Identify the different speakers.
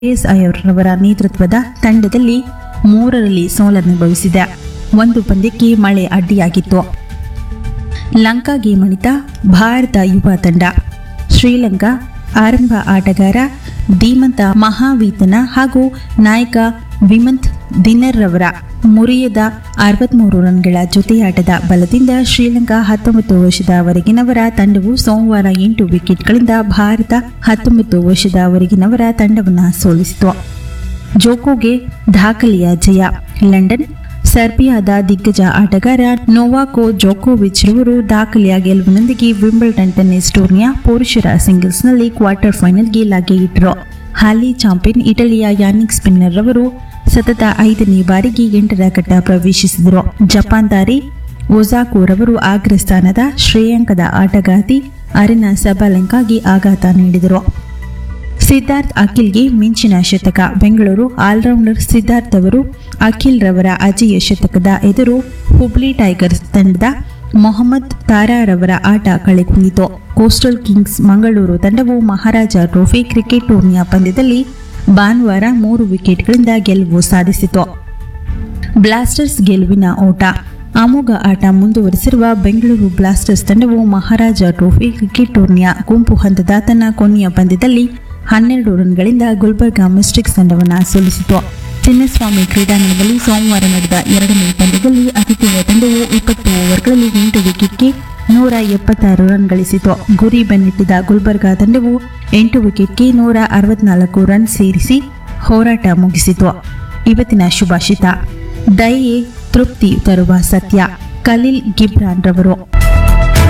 Speaker 1: ರವರ ನೇತೃತ್ವದ ತಂಡದಲ್ಲಿ ಮೂರರಲ್ಲಿ ಸೋಲನುಭವಿಸಿದೆ ಒಂದು ಪಂದ್ಯಕ್ಕೆ ಮಳೆ ಅಡ್ಡಿಯಾಗಿತ್ತು ಲಂಕಾಗೆ ಮಣಿತ ಭಾರತ ಯುವ ತಂಡ ಶ್ರೀಲಂಕಾ ಆರಂಭ ಆಟಗಾರ ಧೀಮಂತ ಮಹಾವೀತನ ಹಾಗೂ ನಾಯಕ ವಿಮಂತ್ ದಿನರ್ರವರ ಮುರಿಯದ ಅರವತ್ಮೂರು ರನ್ಗಳ ಜೊತೆಯಾಟದ ಬಲದಿಂದ ಶ್ರೀಲಂಕಾ ಹತ್ತೊಂಬತ್ತು ವರ್ಷದವರೆಗಿನವರ ತಂಡವು ಸೋಮವಾರ ಎಂಟು ವಿಕೆಟ್ಗಳಿಂದ ಭಾರತ ಹತ್ತೊಂಬತ್ತು ವರ್ಷದವರೆಗಿನವರ ತಂಡವನ್ನು ಸೋಲಿಸಿತು ಜೋಕೋಗೆ ದಾಖಲೆಯ ಜಯ ಲಂಡನ್ ಸರ್ಬಿಯಾದ ದಿಗ್ಗಜ ಆಟಗಾರ ನೋವಾಕೋ ಜೋಕೋವಿಚ್ ರವರು ದಾಖಲೆಯ ಗೆಲುವಿನೊಂದಿಗೆ ವಿಂಬಲ್ಡನ್ ಟೆನ್ನಿಸ್ ಟೂರ್ನಿಯ ಪುರುಷರ ಸಿಂಗಲ್ಸ್ನಲ್ಲಿ ಕ್ವಾರ್ಟರ್ ಫೈನಲ್ಗೆ ಲಗ್ಗೆ ಇಟ್ಟರು ಹಾಲಿ ಚಾಂಪಿಯನ್ ಇಟಲಿಯ ಯಾನಿಕ್ ಸ್ಪಿನ್ನರ್ ರವರು ಸತತ ಐದನೇ ಬಾರಿಗೆ ಎಂಟರ ಘಟ್ಟ ಪ್ರವೇಶಿಸಿದರು ಜಪಾನ್ ತಾರೆ ಒಜಾಕೋ ರವರು ಅಗ್ರಸ್ಥಾನದ ಶ್ರೇಯಾಂಕದ ಆಟಗಾರ್ತಿ ಅರಿನಾ ಸಬಾಲೆಂಕಾಗೆ ಆಘಾತ ನೀಡಿದರು ಸಿದ್ಧಾರ್ಥ್ ಅಖಿಲ್ಗೆ ಮಿಂಚಿನ ಶತಕ ಬೆಂಗಳೂರು ಆಲ್ರೌಂಡರ್ ಸಿದ್ಧಾರ್ಥ್ ಅವರು ಅಖಿಲ್ ರವರ ಅಜೇಯ ಶತಕದ ಎದುರು ಹುಬ್ಳಿ ಟೈಗರ್ಸ್ ತಂಡದ ಮೊಹಮ್ಮದ್ ತಾರಾರವರ ಆಟ ಕಳೆಗುಂದಿತು ಕೋಸ್ಟಲ್ ಕಿಂಗ್ಸ್ ಮಂಗಳೂರು ತಂಡವು ಮಹಾರಾಜ ಟ್ರೋಫಿ ಕ್ರಿಕೆಟ್ ಟೂರ್ನಿಯ ಪಂದ್ಯದಲ್ಲಿ ಭಾನುವಾರ ಮೂರು ವಿಕೆಟ್ಗಳಿಂದ ಗೆಲುವು ಸಾಧಿಸಿತು ಬ್ಲಾಸ್ಟರ್ಸ್ ಗೆಲುವಿನ ಓಟ ಅಮೋಘ ಆಟ ಮುಂದುವರೆಸಿರುವ ಬೆಂಗಳೂರು ಬ್ಲಾಸ್ಟರ್ಸ್ ತಂಡವು ಮಹಾರಾಜ ಟ್ರೋಫಿ ಕ್ರಿಕೆಟ್ ಟೂರ್ನಿಯ ಗುಂಪು ಹಂತದ ತನ್ನ ಕೊನೆಯ ಪಂದ್ಯದಲ್ಲಿ ಹನ್ನೆರಡು ರನ್ಗಳಿಂದ ಗುಲ್ಬರ್ಗಾ ಮಿಸ್ಟಿಕ್ಸ್ ತಂಡವನ್ನು ಸೋಲಿಸಿತು ಚಿನ್ನಸ್ವಾಮಿ ಕ್ರೀಡಾಂಗಣದಲ್ಲಿ ಸೋಮವಾರ ನಡೆದ ಎರಡನೇ ಪಂದ್ಯದಲ್ಲಿ ಅತಿಥೇಯ ತಂಡವು ಇಪ್ಪತ್ತು ಓವರ್ಗಳಲ್ಲಿ ಎಂಟು ವಿಕೆಟ್ಗೆ ನೂರ ಎಪ್ಪತ್ತಾರು ರನ್ ಗಳಿಸಿತು ಗುರಿ ಬೆನ್ನಟ್ಟಿದ ಗುಲ್ಬರ್ಗಾ ತಂಡವು ಎಂಟು ವಿಕೆಟ್ಗೆ ನೂರ ಅರವತ್ನಾಲ್ಕು ರನ್ ಸೇರಿಸಿ ಹೋರಾಟ ಮುಗಿಸಿತು ಇವತ್ತಿನ ಶುಭಾಷಿತ ದಯೆ ತೃಪ್ತಿ ತರುವ ಸತ್ಯ ಖಲೀಲ್ ಗಿಬ್ರಾನ್ ರವರು